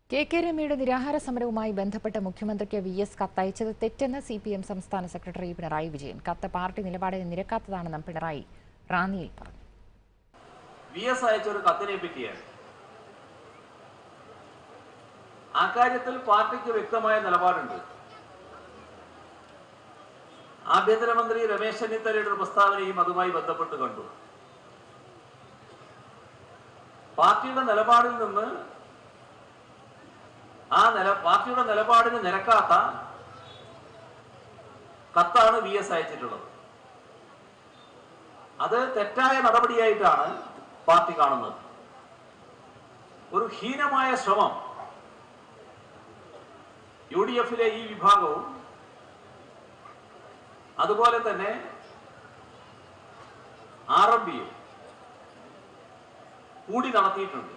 K K രമയുടെ നിരാഹാര സമരവുമായി ബന്ധപ്പെട്ട് മുഖ്യമന്ത്രിക്ക് വി എസ് കത്തയച്ചത് തെറ്റെന്ന് സി പി എം സംസ്ഥാന സെക്രട്ടറി പിണറായി വിജയൻ കത്ത് പാർട്ടി നിലപാടിന് നിരക്കാത്തതാണെന്നും പിണറായി റാന്നിയിൽ പറഞ്ഞു വി എസ് അയച്ച ഒരു കത്തിനെ പറ്റിയാണ് ആ കാര്യത്തിൽ പാർട്ടിക്ക് വ്യക്തമായ നിലപാടുണ്ട് ആഭ്യന്തരമന്ത്രി രമേശ് ചെന്നിത്തലയുടെ ഒരു പ്രസ്താവനയും അതുമായി ബന്ധപ്പെട്ട് കണ്ടു പാർട്ടിയുടെ നിലപാടിൽ നിന്ന് ആ നില പാർട്ടിയുടെ നിലപാടിന് നിരക്കാത്ത കത്താണ് വി എസ് അയച്ചിട്ടുള്ളത് അത് തെറ്റായ നടപടിയായിട്ടാണ് പാർട്ടി കാണുന്നത് ഒരു ഹീനമായ ശ്രമം യു ഡി എഫിലെ ഈ വിഭാഗവും അതുപോലെ തന്നെ ആർ എം പിയും കൂടി നടത്തിയിട്ടുണ്ട്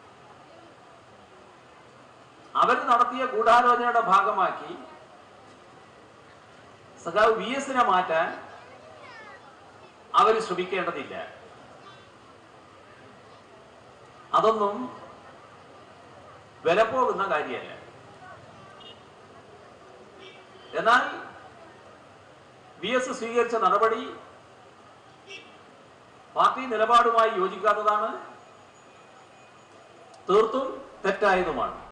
അവർ നടത്തിയ ഗൂഢാലോചനയുടെ ഭാഗമാക്കി സഖാവ് വി എസിനെ മാറ്റാൻ അവർ ശ്രമിക്കേണ്ടതില്ല അതൊന്നും വിലപ്പോകുന്ന കാര്യമല്ല എന്നാൽ വി എസ് സ്വീകരിച്ച നടപടി പാർട്ടി നിലപാടുമായി യോജിക്കാത്തതാണ് തീർത്തും തെറ്റായതുമാണ്